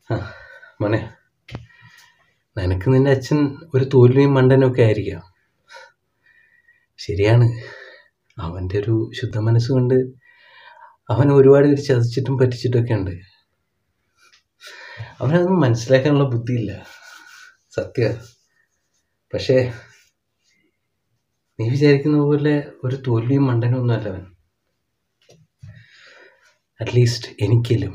ആ മോനെ നിനക്ക് നിൻ്റെ അച്ഛൻ ഒരു തോൽവിയും മണ്ടനൊക്കെ ആയിരിക്കാം ശരിയാണ് അവൻ്റെ ഒരു ശുദ്ധ മനസ്സുകൊണ്ട് അവൻ ഒരുപാട് പേര് ചതിച്ചിട്ടും പറ്റിച്ചിട്ടൊക്കെ ഉണ്ട് അവനതൊന്നും മനസ്സിലാക്കാനുള്ള ബുദ്ധിയില്ല സത്യ പക്ഷേ നീ വിചാരിക്കുന്ന പോലെ ഒരു തോൽവിയും മണ്ടനും ഒന്നും അല്ല അവൻ അറ്റ്ലീസ്റ്റ് എനിക്കെങ്കിലും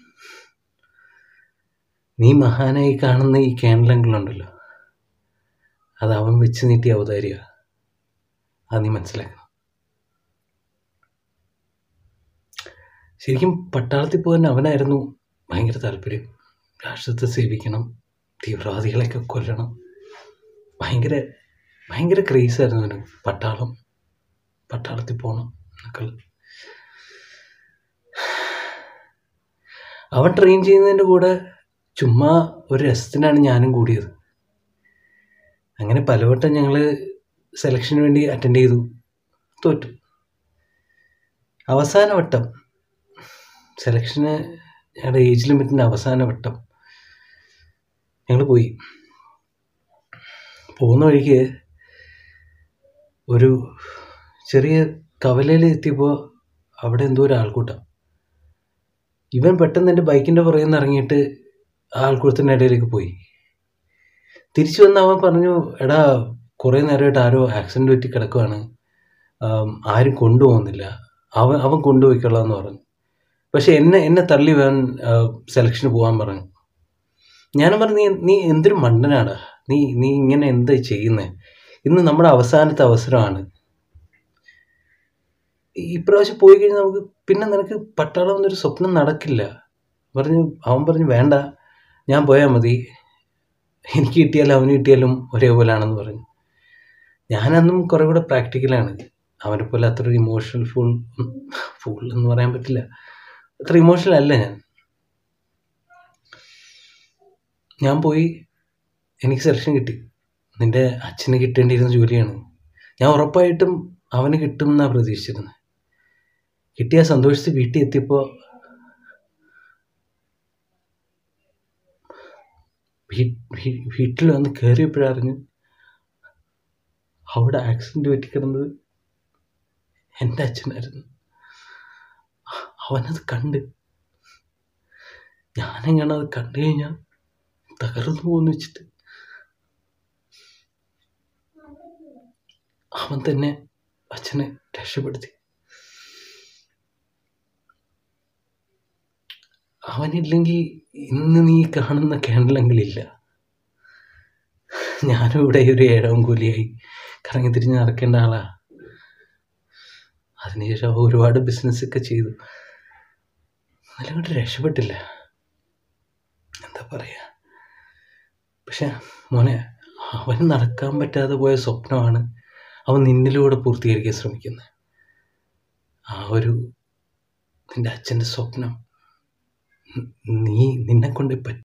നീ മഹാനായി കാണുന്ന ഈ കേണലങ്ങളുണ്ടല്ലോ അത് അവൻ വെച്ച് നീട്ടിയ അവതാരിക അത് നീ മനസ്സിലാക്കണം ശരിക്കും പട്ടാളത്തിൽ പോകാൻ അവനായിരുന്നു ഭയങ്കര താല്പര്യം രാഷ്ട്രത്തെ സേവിക്കണം തീവ്രവാദികളെയൊക്കെ കൊല്ലണം ഭയങ്കര ഭയങ്കര ക്രേസായിരുന്നു അവന് പട്ടാളം പട്ടാളത്തിൽ പോകണം എന്നൊക്കെ ഉള്ളത്. അവൻ ട്രെയിൻ ചെയ്യുന്നതിൻ്റെ കൂടെ ചുമ്മാ ഒരു രസത്തിനാണ് ഞാനും കൂടിയത് അങ്ങനെ പലവട്ടം ഞങ്ങൾ സെലക്ഷന് വേണ്ടി അറ്റൻഡ് ചെയ്തു തോറ്റു അവസാന വട്ടം സെലക്ഷന് ഞങ്ങളുടെ ഏജ് ലിമിറ്റിൻ്റെ അവസാന വട്ടം ഞങ്ങൾ പോയി പോകുന്ന വഴിക്ക് ഒരു ചെറിയ കവലയിൽ എത്തിയപ്പോൾ അവിടെ എന്തോ ഒരു ആൾക്കൂട്ടം ഇവൻ പെട്ടെന്ന് എൻ്റെ ബൈക്കിൻ്റെ പുറകിൽ നിന്ന് ഇറങ്ങിയിട്ട് ആ ആൾക്കൂട്ടത്തിൻ്റെ ഇടയിലേക്ക് പോയി തിരിച്ചു വന്ന് അവൻ പറഞ്ഞു എടാ കുറേ നേരമായിട്ട് ആരോ ആക്സിഡൻറ്റ് പറ്റി കിടക്കുവാണ് ആം, ആരും കൊണ്ടുപോകുന്നില്ല അവൻ അവൻ കൊണ്ടുപോയിക്കൊള്ളാം എന്ന് പറഞ്ഞു പക്ഷെ എന്നെ എന്നെ തള്ളി വേൻ സെലക്ഷന് പോകാൻ പറഞ്ഞു ഞാനും പറഞ്ഞു നീ നീ എന്തൊരു മണ്ടനാടാ നീ നീ ഇങ്ങനെ എന്താ ചെയ്യുന്നത് ഇന്ന് നമ്മുടെ അവസാനത്തെ അവസരമാണ് ഈ- ഇപ്രാവശ്യം പോയി കഴിഞ്ഞാൽ നമുക്ക് പിന്നെ നിനക്ക് പട്ടാളം എന്നൊരു സ്വപ്നം നടക്കില്ല പറഞ്ഞു അവൻ പറഞ്ഞു വേണ്ട ഞാൻ പോയാൽ മതി എനിക്ക് കിട്ടിയാലും അവന് കിട്ടിയാലും ഒരേപോലെയാണെന്ന് പറഞ്ഞു ഞാനന്നും കുറേ കൂടെ പ്രാക്ടിക്കലാണ് അവനെ പോലെ അത്ര ഇമോഷണൽ ഫുൾ ഫുൾ എന്ന് പറയാൻ പറ്റില്ല അത്ര ഇമോഷണൽ അല്ല ഞാൻ ഞാൻ പോയി എനിക്ക് സെലക്ഷൻ കിട്ടി നിന്റെ അച്ഛന് കിട്ടേണ്ടിയിരുന്ന ജോലിയാണ് ഞാൻ ഉറപ്പായിട്ടും അവന് കിട്ടും എന്നാണ് പ്രതീക്ഷിച്ചിരുന്നത് കിട്ടിയ സന്തോഷിച്ച് വീട്ടിൽ എത്തിയപ്പോൾ വീട്ടിൽ വന്ന് കയറിയപ്പോഴറിഞ്ഞ് അവിടെ ആക്സിഡൻറ്റ് പറ്റിക്കിടന്നത് എൻ്റെ അച്ഛനായിരുന്നു അവനത് കണ്ട് ഞാനെങ്ങനെ അത് കണ്ടു കഴിഞ്ഞാൽ തകർന്നു പോകുന്നു വെച്ചിട്ട് അവൻ തന്നെ അച്ഛനെ രക്ഷപ്പെടുത്തി അവനില്ലെങ്കിൽ ഇന്ന് നീ കാണുന്ന കേണലങ്ങളില്ല ഞാനും ഇവിടെ ഒരു ഏഴാം കൂലിയായി കറങ്ങി തിരിഞ്ഞ് നടക്കേണ്ട ആളാ അതിനുശേഷം അവൻ ഒരുപാട് ബിസിനസ്സൊക്കെ ചെയ്തു അതിലങ്ങോട്ട് രക്ഷപ്പെട്ടില്ല എന്താ പറയുക പക്ഷെ മോനെ അവന് നടക്കാൻ പറ്റാതെ പോയ സ്വപ്നമാണ് അവൻ നിന്നിലൂടെ പൂർത്തീകരിക്കാൻ ശ്രമിക്കുന്നത് ആ ഒരു നിന്റെ അച്ഛൻ്റെ സ്വപ്നം നീ നിന്നെ കൊണ്ട് പറ്റും